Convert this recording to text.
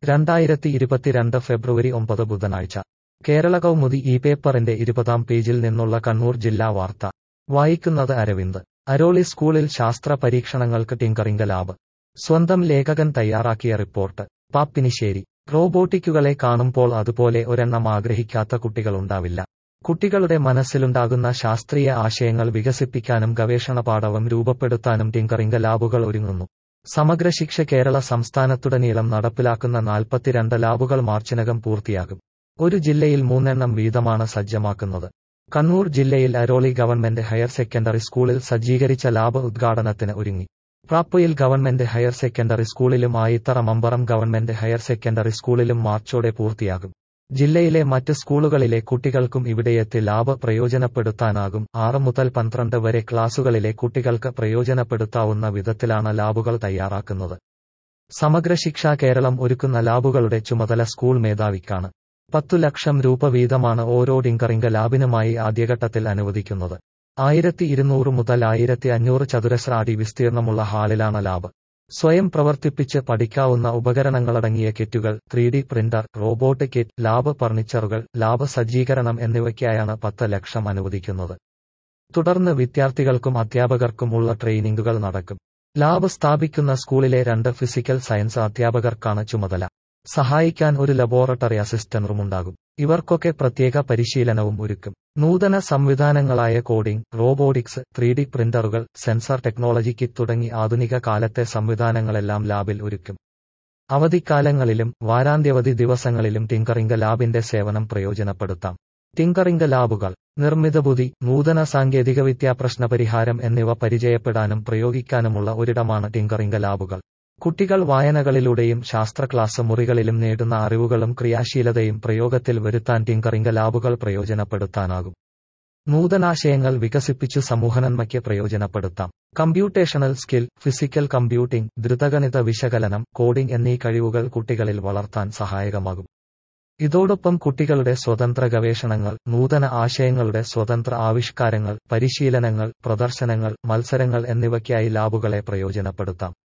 രണ്ടായിരത്തി ഇരുപത്തിരണ്ട് ഫെബ്രുവരി ഒമ്പത് ബുധനാഴ്ച കേരള കൗമുദി ഈ പേപ്പറിന്റെ ഇരുപതാം പേജിൽ നിന്നുള്ള കണ്ണൂർ ജില്ലാ വാർത്ത വായിക്കുന്നത് അരവിന്ദ് അരോളി സ്കൂളിൽ ശാസ്ത്ര പരീക്ഷണങ്ങൾക്ക് ടിങ്കറിംഗ് ലാബ് സ്വന്തം ലേഖകൻ തയ്യാറാക്കിയ റിപ്പോർട്ട് പാപ്പിനിശ്ശേരി റോബോട്ടിക്കുകളെ കാണുമ്പോൾ അതുപോലെ ഒരെണ്ണം ആഗ്രഹിക്കാത്ത കുട്ടികളുണ്ടാവില്ല കുട്ടികളുടെ മനസ്സിലുണ്ടാകുന്ന ശാസ്ത്രീയ ആശയങ്ങൾ വികസിപ്പിക്കാനും ഗവേഷണ പാഠവും രൂപപ്പെടുത്താനും ടിങ്കറിംഗ് ലാബുകൾ ഒരുങ്ങുന്നു സമഗ്ര ശിക്ഷ കേരള സംസ്ഥാനത്തുടനീളം നടപ്പിലാക്കുന്ന നാൽപ്പത്തിരണ്ട് ലാബുകൾ മാർച്ചിനകം പൂർത്തിയാകും ഒരു ജില്ലയിൽ മൂന്നെണ്ണം വീതമാണ് സജ്ജമാക്കുന്നത് കണ്ണൂർ ജില്ലയിൽ അരോളി ഗവൺമെന്റ് ഹയർ സെക്കൻഡറി സ്കൂളിൽ സജ്ജീകരിച്ച ലാബ് ഉദ്ഘാടനത്തിന് ഒരുങ്ങി പ്രാപ്പയിൽ ഗവൺമെന്റ് ഹയർ സെക്കൻഡറി സ്കൂളിലും Ayithara Mambaram government higher secondary സ്കൂളിലും മാർച്ചോടെ പൂർത്തിയാകും ജില്ലയിലെ മറ്റ് സ്കൂളുകളിലെ കുട്ടികൾക്കും ഇവിടെയെത്തി ലാബ് പ്രയോജനപ്പെടുത്താനാകും ആറ് മുതൽ പന്ത്രണ്ട് വരെ ക്ലാസുകളിലെ കുട്ടികൾക്ക് പ്രയോജനപ്പെടുത്താവുന്ന വിധത്തിലാണ് ലാബുകൾ തയ്യാറാക്കുന്നത് സമഗ്ര ശിക്ഷ കേരളം ഒരുക്കുന്ന ലാബുകളുടെ ചുമതല സ്കൂൾ മേധാവിക്കാണ് പത്തു ലക്ഷം രൂപ വീതമാണ് ഓരോ ഡിങ്കറിംഗ് ലാബിനുമായി ആദ്യഘട്ടത്തിൽ അനുവദിക്കുന്നത് ആയിരത്തി ഇരുന്നൂറ് മുതൽ ആയിരത്തി അഞ്ഞൂറ് ചതുരശ്ര അടി വിസ്തീർണമുള്ള ഹാളിലാണ് ലാബ് സ്വയം പ്രവർത്തിപ്പിച്ച് പഠിക്കാവുന്ന ഉപകരണങ്ങളടങ്ങിയ കിറ്റുകൾ three D printer robot kit lab ഫർണിച്ചറുകൾ ലാബ് സജ്ജീകരണം എന്നിവയ്ക്കായാണ് പത്ത് ലക്ഷം അനുവദിക്കുന്നത് തുടർന്ന് വിദ്യാർത്ഥികൾക്കും അധ്യാപകർക്കും ഉള്ള ട്രെയിനിങ്ങുകൾ നടക്കും ലാബ് സ്ഥാപിക്കുന്ന സ്കൂളിലെ രണ്ട് ഫിസിക്കൽ സയൻസ് അധ്യാപകർക്കാണ് ചുമതല സഹായിക്കാൻ ഒരു ലബോറട്ടറി അസിസ്റ്റന്റുമുണ്ടാകും ഇവർക്കൊക്കെ പ്രത്യേക പരിശീലനവും ഒരുക്കും നൂതന സംവിധാനങ്ങളായ കോഡിംഗ് റോബോട്ടിക്സ് ത്രീ ഡി പ്രിന്ററുകൾ സെൻസർ ടെക്നോളജി കിറ്റ് തുടങ്ങി ആധുനിക കാലത്തെ സംവിധാനങ്ങളെല്ലാം ലാബിൽ ഒരുക്കും അവധിക്കാലങ്ങളിലും വാരാന്ത്യവധി ദിവസങ്ങളിലും ടിങ്കറിംഗ് ലാബിന്റെ സേവനം പ്രയോജനപ്പെടുത്താം ടിങ്കറിംഗ് ലാബുകൾ നിർമ്മിത ബുദ്ധി നൂതന സാങ്കേതികവിദ്യാ പ്രശ്നപരിഹാരം എന്നിവ പരിചയപ്പെടാനും പ്രയോഗിക്കാനുമുള്ള ഒരിടമാണ് ടിങ്കറിംഗ് ലാബുകൾ കുട്ടികൾ വായനകളിലൂടെയും ശാസ്ത്ര ക്ലാസ് മുറികളിലും നേടുന്ന അറിവുകളും ക്രിയാശീലതയും പ്രയോഗത്തിൽ വരുത്താൻ ടിങ്കറിംഗ് ലാബുകൾ പ്രയോജനപ്പെടുത്താനാകും നൂതനാശയങ്ങൾ വികസിപ്പിച്ചു സമൂഹനന്മയ്ക്ക് പ്രയോജനപ്പെടുത്താം കമ്പ്യൂട്ടേഷണൽ സ്കിൽ ഫിസിക്കൽ കമ്പ്യൂട്ടിംഗ് ദ്രുതഗണിത വിശകലനം കോഡിംഗ് എന്നീ കഴിവുകൾ കുട്ടികളിൽ വളർത്താൻ സഹായകമാകും ഇതോടൊപ്പം കുട്ടികളുടെ സ്വതന്ത്ര ഗവേഷണങ്ങൾ നൂതന ആശയങ്ങളുടെ സ്വതന്ത്ര ആവിഷ്കാരങ്ങൾ പരിശീലനങ്ങൾ പ്രദർശനങ്ങൾ മത്സരങ്ങൾ എന്നിവയ്ക്കായി ലാബുകളെ പ്രയോജനപ്പെടുത്താം